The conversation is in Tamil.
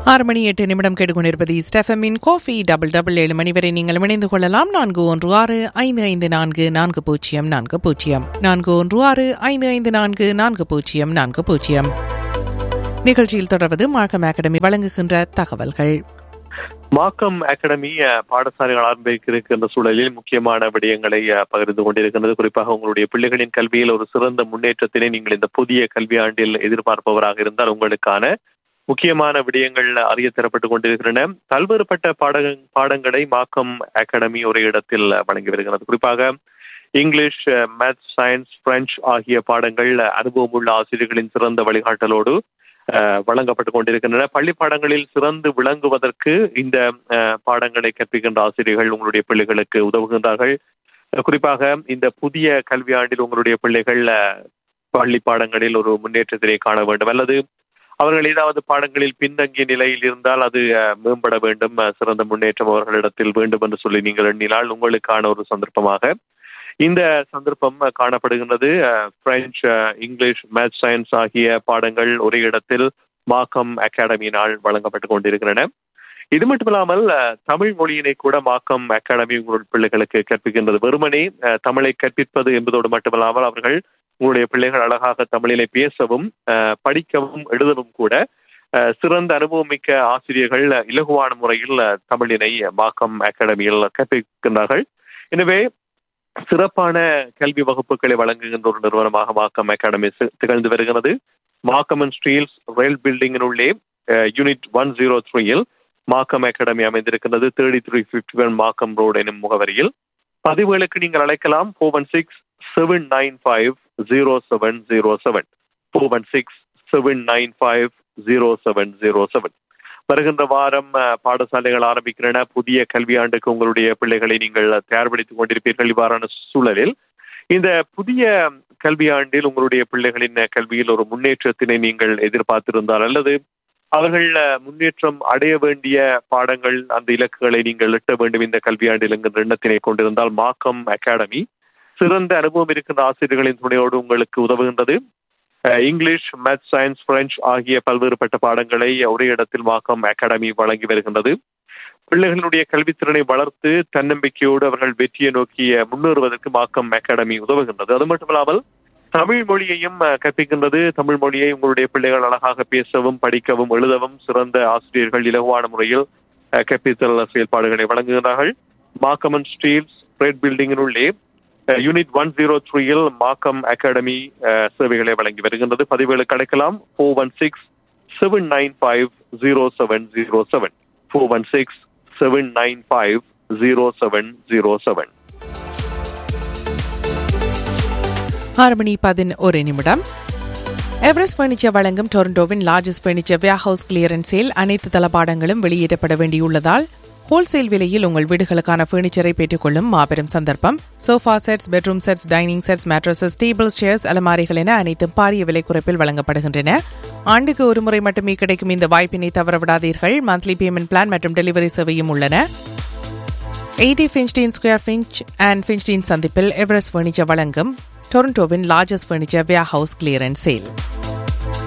ஆறு மணி எட்டு நிமிடம் கேட்டுக்கொண்டிருப்பது ஸ்டெஃபமின் கோஃபி டபுள் டபுள் ஏழு மணி வரை நீங்கள் இணைந்து கொள்ளலாம் நான்கு ஒன்று ஆறு ஐந்து ஐந்து நான்கு நான்கு பூஜ்ஜியம் நான்கு பூஜ்ஜியம் நான்கு ஒன்று ஆறு ஐந்து ஐந்து நான்கு நான்கு பூஜ்ஜியம் நான்கு பூஜ்ஜியம் நிகழ்ச்சியில் தொடர்வது மார்க்கம் அகாடமி வழங்குகின்ற தகவல்கள் மாக்கம் அகாடமி அஹ், பாடசாலைகள் ஆரம்பிக்க இருக்கின்ற சூழலில் முக்கியமான விடயங்களை அஹ், பகிர்ந்து கொண்டிருக்கின்றது குறிப்பாக உங்களுடைய பிள்ளைகளின் கல்வியில் ஒரு சிறந்த முன்னேற்றத்தினை நீங்கள் இந்த புதிய கல்வி ஆண்டில் எதிர்பார்ப்பவராக இருந்தால் உங்களுக்கான முக்கியமான விடயங்கள் அறிய தரப்பட்டுக் கொண்டிருக்கின்றன பல்வேறுபட்ட பாட பாடங்களை மாக்கம் அகாடமி ஒரு இடத்தில் அஹ், வழங்கி வருகிறது குறிப்பாக இங்கிலீஷ் மேத்ஸ் சயின்ஸ் பிரெஞ்சு ஆகிய பாடங்கள் அஹ், அனுபவமுள்ள ஆசிரியர்களின் சிறந்த வழிகாட்டலோடு அஹ், வழங்கப்பட்டுக் கொண்டிருக்கின்றன பள்ளி பாடங்களில் சிறந்து விளங்குவதற்கு இந்த அஹ், பாடங்களை கற்பிக்கின்ற ஆசிரியர்கள் உங்களுடைய பிள்ளைகளுக்கு உதவுகின்றார்கள் அஹ், குறிப்பாக இந்த புதிய கல்வியாண்டில் உங்களுடைய பிள்ளைகள் அஹ், பள்ளி பாடங்களில் ஒரு முன்னேற்றத்தினை காண வேண்டும் அல்லது அவர்கள் ஏதாவது பாடங்களில் பின்தங்கிய நிலையில் இருந்தால் அது அஹ், மேம்பட வேண்டும் அஹ், சிறந்த முன்னேற்றம் அவர்களிடத்தில் வேண்டும் என்று சொல்லி நீங்கள் எண்ணினால் உங்களுக்கான ஒரு சந்தர்ப்பமாக இந்த சந்தர்ப்பம் அஹ், காணப்படுகின்றது அஹ், பிரெஞ்சு அஹ், இங்கிலீஷ் மேத்ஸ் சயின்ஸ் ஆகிய பாடங்கள் ஒரே இடத்தில் மாக்கம் அகாடமியினால் வழங்கப்பட்டுக் கொண்டிருக்கின்றன இது மட்டுமில்லாமல் அஹ், தமிழ் மொழியினை கூட மாக்கம் அகாடமி உங்களுடைய பிள்ளைகளுக்கு கற்பிக்கின்றது வெறுமனே அஹ், தமிழை கற்பிப்பது என்பதோடு மட்டுமல்லாமல் அவர்கள் உங்களுடைய பிள்ளைகள் அழகாக தமிழிலே பேசவும் அஹ், படிக்கவும் எழுதவும் கூட அஹ், சிறந்த அனுபவமிக்க ஆசிரியர்கள் அஹ், இலகுவான முறையில் அஹ், தமிழினை மாக்கம் அகாடமியில் கற்பிக்கின்றார்கள் எனவே சிறப்பான கல்வி வகுப்புகளை வழங்குகின்ற ஒரு நிறுவனமாக மாக்கம் அகாடமி சி- திகழ்ந்து வருகிறது மாக்கம் அண்ட் ஸ்டீல்ஸ் ரயில் பில்டிங்கினுள்ளே யூனிட் ஒன் ஜீரோ த்ரீயில் மாக்கம் அகாடமி அமைந்திருக்கிறது thirty three fifty one Markham road எனும் முகவரியில் பதிவுகளுக்கு நீங்கள் அழைக்கலாம் four one six seven nine five zero seven zero seven four one six seven nine five zero seven zero seven வருகின்ற வாரம் அஹ், பாடசாலைகள் ஆரம்பிக்கின்றன புதிய கல்வியாண்டுக்கு உங்களுடைய பிள்ளைகளை நீங்கள் தயார்படுத்திக் கொண்டிருப்பீர்கள் இவ்வாறான சூழலில் இந்த புதிய கல்வியாண்டில் உங்களுடைய பிள்ளைகளின் கல்வியில் ஒரு முன்னேற்றத்தினை நீங்கள் எதிர்பார்த்திருந்தால் அல்லது அவர்கள் அஹ், முன்னேற்றம் அடைய வேண்டிய பாடங்கள் அந்த இலக்குகளை நீங்கள் எட்ட வேண்டும் இந்த கல்வியாண்டில் என்கின்ற எண்ணத்தினை கொண்டிருந்தால் மாக்கம் அகாடமி சிறந்த அனுபவம் இருக்கின்ற ஆசிரியர்களின் துணையோடு உங்களுக்கு உதவுகின்றது அஹ், இங்கிலீஷ் மேத்ஸ் சயின்ஸ் பிரெஞ்சு ஆகிய பல்வேறுபட்ட பாடங்களை ஒரே இடத்தில் மாக்கம் அகாடமி வழங்கி வருகின்றது பிள்ளைகளுடைய கல்வித்திறனை வளர்த்து தன்னம்பிக்கையோடு அவர்கள் வெற்றியை நோக்கி அஹ், முன்னேறுவதற்கு மாக்கம் அகாடமி உதவுகின்றது அது மட்டுமில்லாமல் தமிழ் மொழியையும் அஹ், கற்பிக்கின்றது தமிழ் மொழியை உங்களுடைய பிள்ளைகள் அழகாக பேசவும் படிக்கவும் எழுதவும் சிறந்த ஆசிரியர்கள் இலகுவான முறையில் அஹ், கற்பித்தல் செயல்பாடுகளை வழங்குகிறார்கள் மாக்கம் அண்ட் ஸ்டீல்ஸ் ரெட் பில்டிங்கினுள்ளே யூனிட் ஒன் ஜீரோ த்ரீயில் மாக்கம் அகாடமி அஹ், சேவைகளை வழங்கி வருகின்றது பதிவுகளுக்கு அழைக்கலாம் four one six seven nine five zero seven zero seven four one six seven nine five zero seven zero seven ஆறு மணி பதினொரு நிமிடம் எவரெஸ்ட் பர்னிச்சர் வழங்கும் டொரண்டோவின் largest furniture warehouse clearance sale அனைத்து தளபாடங்களும் வெளியிடப்பட வேண்டியுள்ளதால் ஹோல்சேல் விலையில் உங்கள் வீடுகளுக்கான பர்னிச்சரை பெற்றுக்கொள்ளும் மாபெரும் சந்தர்ப்பம் sofa sets bedroom sets dining sets mattresses tables chairs அலமாரிகள் என அனைத்தும் பாரிய விலை குறைப்பில் வழங்கப்படுகின்றன ஆண்டுக்கு ஒரு முறை மட்டுமே கிடைக்கும் இந்த வாய்ப்பினை தவறவிடாதீர்கள் மந்த்லி பேமெண்ட் பிளான் மற்றும் டெலிவரி சேவையும் உள்ளன eighty Finstein square Finch and Finstein சந்திப்பில் எவரெஸ்ட் பர்னிச்சர் வழங்கும் டொரண்டோவின் largest furniture warehouse clearance sale